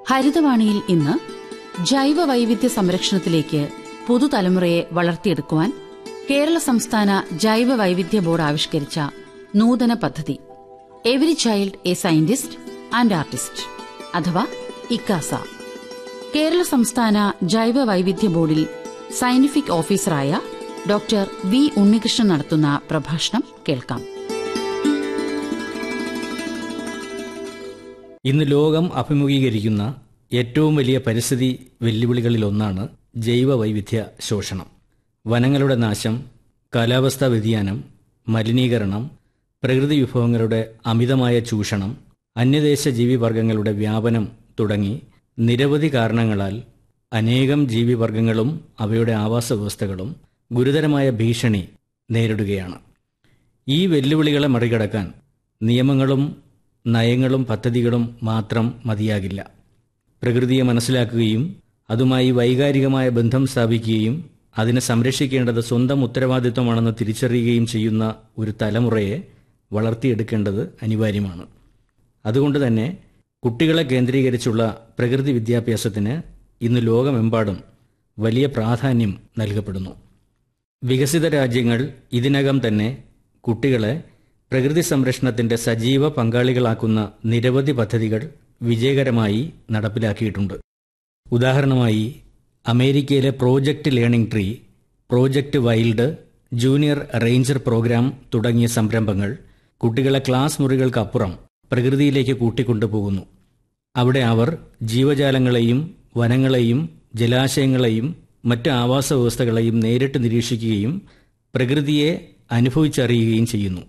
ഹരിതവാണിയിൽ ഇന്ന് ജൈവ വൈവിധ്യ സംരക്ഷണത്തിലേക്ക് പുതുതലമുറയെ വളർത്തിയെടുക്കുവാൻ കേരള സംസ്ഥാന ജൈവ വൈവിധ്യ ബോർഡ് ആവിഷ്കരിച്ച നൂതന പദ്ധതി every child a scientist and artist അഥവാ ഇക്കാസ കേരള സംസ്ഥാന ജൈവ വൈവിധ്യ ബോർഡിൽ സയന്റിഫിക് ഓഫീസറായ ഡോക്ടർ വി ഉണ്ണികൃഷ്ണൻ നടത്തുന്ന പ്രഭാഷണം കേൾക്കാം ഇന്ന് ലോകം അഭിമുഖീകരിക്കുന്ന ഏറ്റവും വലിയ പരിസ്ഥിതി വെല്ലുവിളികളിലൊന്നാണ് ജൈവ വൈവിധ്യ ശോഷണം വനങ്ങളുടെ നാശം കാലാവസ്ഥാ വ്യതിയാനം മലിനീകരണം പ്രകൃതി വിഭവങ്ങളുടെ അമിതമായ ചൂഷണം അന്യദേശ ജീവിവർഗങ്ങളുടെ വ്യാപനം തുടങ്ങി നിരവധി കാരണങ്ങളാൽ അനേകം ജീവിവർഗങ്ങളും അവയുടെ ആവാസ വ്യവസ്ഥകളും ഗുരുതരമായ ഭീഷണി നേരിടുകയാണ് ഈ വെല്ലുവിളികളെ മറികടക്കാൻ നിയമങ്ങളും നയങ്ങളും പദ്ധതികളും മാത്രം മതിയാകില്ല പ്രകൃതിയെ മനസ്സിലാക്കുകയും അതുമായി വൈകാരികമായ ബന്ധം സ്ഥാപിക്കുകയും അതിനെ സംരക്ഷിക്കേണ്ടത് സ്വന്തം ഉത്തരവാദിത്വമാണെന്ന് തിരിച്ചറിയുകയും ചെയ്യുന്ന ഒരു തലമുറയെ വളർത്തിയെടുക്കേണ്ടത് അനിവാര്യമാണ് അതുകൊണ്ട് തന്നെ കുട്ടികളെ കേന്ദ്രീകരിച്ചുള്ള പ്രകൃതി വിദ്യാഭ്യാസത്തിന് ഇന്ന് ലോകമെമ്പാടും വലിയ പ്രാധാന്യം നൽകപ്പെടുന്നു വികസിത രാജ്യങ്ങൾ ഇതിനകം തന്നെ കുട്ടികളെ പ്രകൃതി സംരക്ഷണത്തിന്റെ സജീവ പങ്കാളികളാക്കുന്ന നിരവധി പദ്ധതികൾ വിജയകരമായി നടപ്പിലാക്കിയിട്ടുണ്ട് ഉദാഹരണമായി അമേരിക്കയിലെ project learning tree project wild junior ranger programme തുടങ്ങിയ സംരംഭങ്ങൾ കുട്ടികളെ ക്ലാസ് മുറികൾക്കപ്പുറം പ്രകൃതിയിലേക്ക് കൂട്ടിക്കൊണ്ടുപോകുന്നു അവിടെ അവർ ജീവജാലങ്ങളെയും വനങ്ങളെയും ജലാശയങ്ങളെയും മറ്റ് ആവാസ വ്യവസ്ഥകളെയും നേരിട്ട് നിരീക്ഷിക്കുകയും പ്രകൃതിയെ അനുഭവിച്ചറിയുകയും ചെയ്യുന്നു